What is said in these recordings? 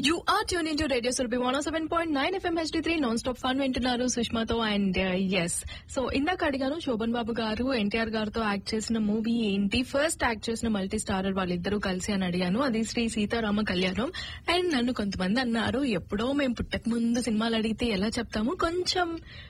you are tune in to radio Surabhi one seven point nine FM HD three non stop fun వింటున్నారు సుష్మాతో and yes so ఇందాక అడిగాను శోభన్ బాబు గారు ఎన్టీఆర్ గారితో act చేసిన మూవీ ఏంటి ఫస్ట్ యాక్ట్ చేసిన మల్టీ స్టారర్ వాళ్ళిద్దరూ కలిసి అని అడిగాను అది శ్రీ సీతారామ కళ్యాణం అండ్ నన్ను కొంతమంది అన్నారు ఎప్పుడో మేము పుట్టక ముందు సినిమాలు అడిగితే ఎలా చెప్తాము కొంచెం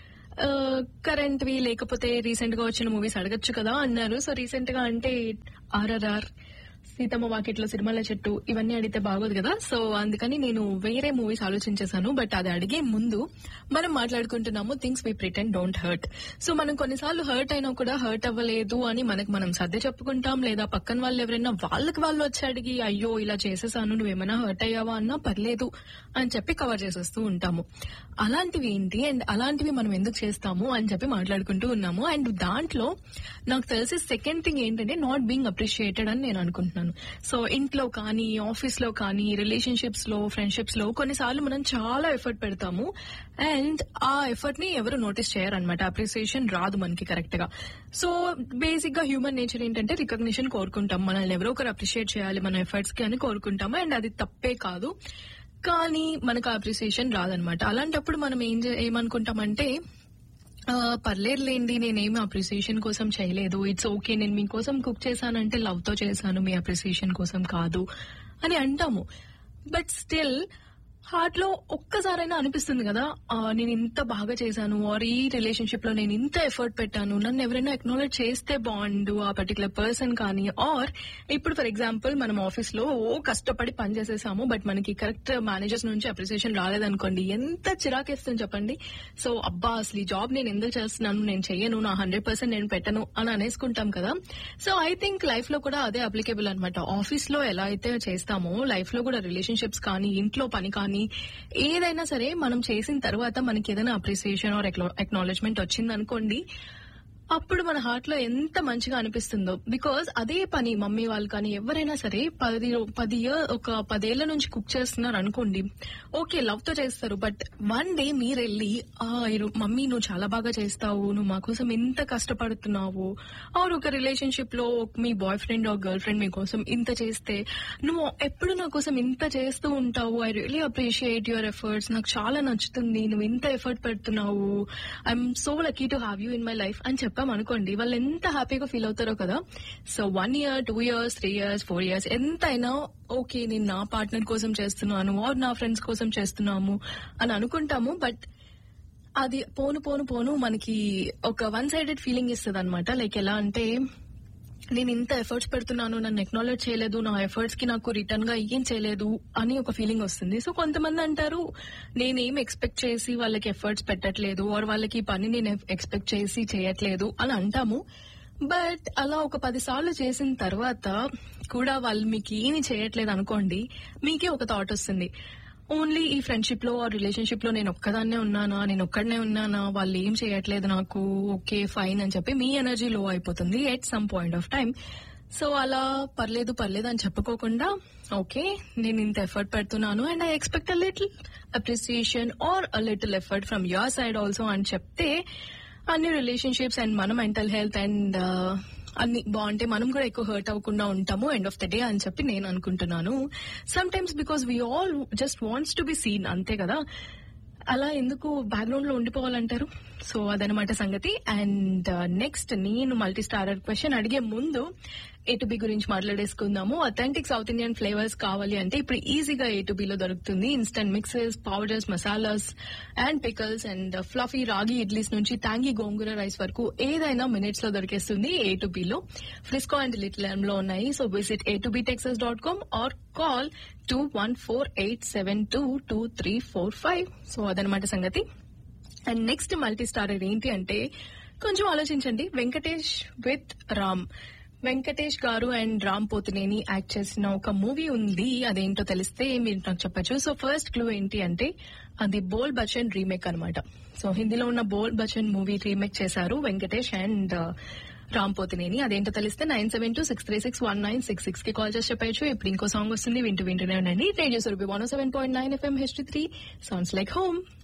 కరెంట్ వి లేకపోతే రీసెంట్ గా వచ్చిన మూవీస్ అడగచ్చు కదా అన్నారు సో రీసెంట్ గా అంటే ఆర్ఆర్ఆర్ సీతమ్మ వాకిట్లో సిరిమల్ల చెట్టు ఇవన్నీ అడిగితే బాగోదు కదా సో అందుకని నేను వేరే మూవీస్ ఆలోచించేశాను బట్ అది అడిగే ముందు మనం మాట్లాడుకుంటున్నాము things we pretend don't hurt so మనం కొన్నిసార్లు హర్ట్ అయినా కూడా హర్ట్ అవ్వలేదు అని మనకు మనం సర్ది చెప్పుకుంటాం లేదా పక్కన వాళ్ళు ఎవరైనా వాళ్ళకి వాళ్ళు వచ్చి అడిగి అయ్యో ఇలా చేసేసాను నువ్వేమైనా హర్ట్ అయ్యావా అన్నా పర్లేదు అని చెప్పి కవర్ చేసేస్తూ ఉంటాము అలాంటివి ఏంటి అండ్ అలాంటివి మనం ఎందుకు చేస్తాము అని చెప్పి మాట్లాడుకుంటూ ఉన్నాము అండ్ దాంట్లో నాకు తెలిసి సెకండ్ థింగ్ ఏంటంటే నాట్ బీయింగ్ అప్రిషియేటెడ్ అని నేను అనుకుంటున్నాను సో ఇంట్లో కానీ ఆఫీస్ లో కానీ రిలేషన్షిప్స్ లో ఫ్రెండ్షిప్స్ లో కొన్నిసార్లు మనం చాలా ఎఫర్ట్ పెడతాము అండ్ ఆ ఎఫర్ట్ ని ఎవరు నోటీస్ చేయరనమాట అప్రిసియేషన్ రాదు మనకి కరెక్ట్ గా సో బేసిక్ గా హ్యూమన్ నేచర్ ఏంటంటే రికగ్నిషన్ కోరుకుంటాం మనల్ని ఎవరో ఒకరు అప్రిషియేట్ చేయాలి మన ఎఫర్ట్స్ కి అని కోరుకుంటాము అండ్ అది తప్పే కాదు కానీ మనకు అప్రిసియేషన్ రాదనమాట అలాంటప్పుడు మనం ఏం చే- ఏమనుకుంటామంటే ఆ, పర్లేదులేండి నేనేమి అప్రిసియేషన్ కోసం చేయలేదు ఇట్స్ ఓకే నేను మీకోసం కుక్ చేశానంటే లవ్ తో చేశాను మీ అప్రిసియేషన్ కోసం కాదు అని అంటాము బట్ స్టిల్ హార్ట్ లో ఒక్కసారైనా అనిపిస్తుంది కదా ఆ, నేను ఇంత బాగా చేశాను ఆర్ ఈ రిలేషన్షిప్ లో నేను ఇంత ఎఫర్ట్ పెట్టాను నన్ను ఎవరైనా ఎక్నాలెడ్జ్ చేస్తే బాగుండు ఆ పర్టికులర్ పర్సన్ కానీ ఆర్ ఇప్పుడు ఫర్ ఎగ్జాంపుల్ మనం ఆఫీస్ లో ఓ కష్టపడి పని చేసేసాము బట్ మనకి కరెక్ట్ మేనేజర్స్ నుంచి అప్రిసియేషన్ రాలేదనుకోండి ఎంత చిరాకేస్తుంది చెప్పండి సో అబ్బా అసలు ఈ జాబ్ నేను ఎందుకు చేస్తున్నాను నేను చెయ్యను నా హండ్రెడ్ పర్సెంట్ నేను పెట్టను అని అనేసుకుంటాం కదా సో ఐ థింక్ లైఫ్ లో కూడా అదే అప్లికేబుల్ అనమాట ఆఫీస్ లో ఎలా అయితే చేస్తామో లైఫ్ లో కూడా రిలేషన్షిప్స్ కానీ ఇంట్లో పని కానీ ఏదైనా సరే మనం చేసిన తర్వాత మనకి ఏదైనా అప్రిసియేషన్ ఆర్ ఎక్నాలజ్మెంట్ వచ్చింది అనుకోండి అప్పుడు మన హార్ట్ లో ఎంత మంచిగా అనిపిస్తుందో బికాజ్ అదే పని మమ్మీ వాళ్ళు కానీ ఎవరైనా సరే పది రో- పది ఇయర్ ఒక పదేళ్ల నుంచి కుక్ చేస్తున్నారు అనుకోండి ఓకే లవ్ తో చేస్తారు బట్ వన్ డే మీరు వెళ్ళి "ఆ, ఈరో- మమ్మీ నువ్వు చాలా బాగా చేస్తావు నువ్వు మా కోసం ఇంత కష్టపడుతున్నావు ఆర్ ఒక రిలేషన్షిప్ లో మీ boy friend or girl friend మీకోసం ఇంత చేస్తే నువ్వు ఎప్పుడు నా కోసం ఇంత చేస్తూ ఉంటావు I really appreciate your efforts నాకు చాలా నచ్చుతుంది నువ్వు ఇంత ఎఫర్ట్ పెడుతున్నావు I'm so lucky to have you in my life అని చెప్పాం అనుకోండి వాళ్ళు ఎంత హ్యాపీగా ఫీల్ అవుతారో కదా so one year two years three years four years ఎంతైనా ఓకే నేను నా పార్ట్నర్ కోసం చేస్తున్నాను ఆర్ నా ఫ్రెండ్స్ కోసం చేస్తున్నాము అని అనుకుంటాము బట్ అది పోను పోను పోను మనకి ఒక వన్ సైడెడ్ ఫీలింగ్ ఇస్తుంది అనమాట లైక్ ఎలా అంటే నేను ఇంత ఎఫర్ట్స్ పెడుతున్నాను నన్ను ఎక్నాలెడ్జ్ చేయలేదు నా ఎఫర్ట్స్ కి నాకు రిటర్న్ గా ఏం చేయలేదు అని ఒక ఫీలింగ్ వస్తుంది సో కొంతమంది అంటారు నేనేం ఎక్స్పెక్ట్ చేసి వాళ్ళకి ఎఫర్ట్స్ పెట్టట్లేదు ఆర్ వాళ్ళకి ఈ పని నేను ఎక్స్పెక్ట్ చేసి చేయట్లేదు అని అంటాము బట్ అలా ఒక పది సార్లు చేసిన తర్వాత కూడా వాళ్ళు మీకు ఏమి చేయట్లేదు అనుకోండి మీకే ఒక థాట్ వస్తుంది ఓన్లీ ఈ ఫ్రెండ్షిప్ లో ఆ రిలేషన్షిప్ లో నేను ఒక్కదాన్నే ఉన్నానా నేను ఒక్కడనే ఉన్నానా వాళ్ళు ఏం చేయట్లేదు నాకు ఓకే ఫైన్ అని చెప్పి మీ ఎనర్జీ లో అయిపోతుంది at some point of time so అలా పర్లేదు పర్లేదు అని చెప్పుకోకుండా ఓకే నేను ఇంత ఎఫర్ట్ పెడుతున్నాను and I expect a little appreciation or a little effort from your side also అని చెప్తే అన్ని రిలేషన్షిప్స్ అండ్ మన మెంటల్ హెల్త్ అండ్ అన్ని బాగుంటే మనం కూడా ఎక్కువ హర్ట్ అవ్వకుండా ఉంటాము ఎండ్ ఆఫ్ ద డే అని చెప్పి నేను అనుకుంటున్నాను sometimes because we all just wants to be seen అంతే కదా అలా ఎందుకు బ్యాక్గ్రౌండ్ లో ఉండిపోవాలంటారు సో అదనమాట సంగతి అండ్ నెక్స్ట్ నేను మల్టీ స్టారర్ క్వశ్చన్ అడిగే ముందు ఏ టు బి గురించి మాట్లాడేసుకుందాము అథెంటిక్ సౌత్ ఇండియన్ ఫ్లేవర్స్ కావాలి అంటే ఇప్పుడు ఈజీగా ఏ టు లో దొరుకుతుంది instant mixes powders masalas and pickles and fluffy ragi idlis నుంచి తాంగి గోంగూర రైస్ వరకు ఏదైనా మినిట్స్ లో దొరికేస్తుంది ఏ టు లో ఫ్రిస్కో అండ్ లిటిల్ లో ఉన్నాయి so visit A two B Texas dot com or call two one four eight seven two two three four five so అదనమాట సంగతి అండ్ నెక్స్ట్ మల్టీ స్టారర్ ఏంటి అంటే కొంచెం ఆలోచించండి వెంకటేష్ విత్ రామ్ వెంకటేష్ గారు అండ్ రామ్ పోతినేని యాక్ట్ చేసిన ఒక మూవీ ఉంది అదేంటో తెలిస్తే మీరు నాకు చెప్పొచ్చు సో ఫస్ట్ క్లూ ఏంటి అంటే అది బోల్ బచ్చన్ రీమేక్ అన్నమాట సో హిందీలో ఉన్న బోల్ బచ్చన్ మూవీ రీమేక్ చేశారు వెంకటేష్ అండ్ రామ్ పోతినేని అదేంటో తెలిస్తే nine seven two six three six one nine six six కి కాల్ చేసి చెప్పచ్చు ఇప్పుడు ఇంకో సాంగ్ వస్తుంది వింటూ వింటూనే ఉండండి radio Surabhi one seven point nine FM H three sounds like home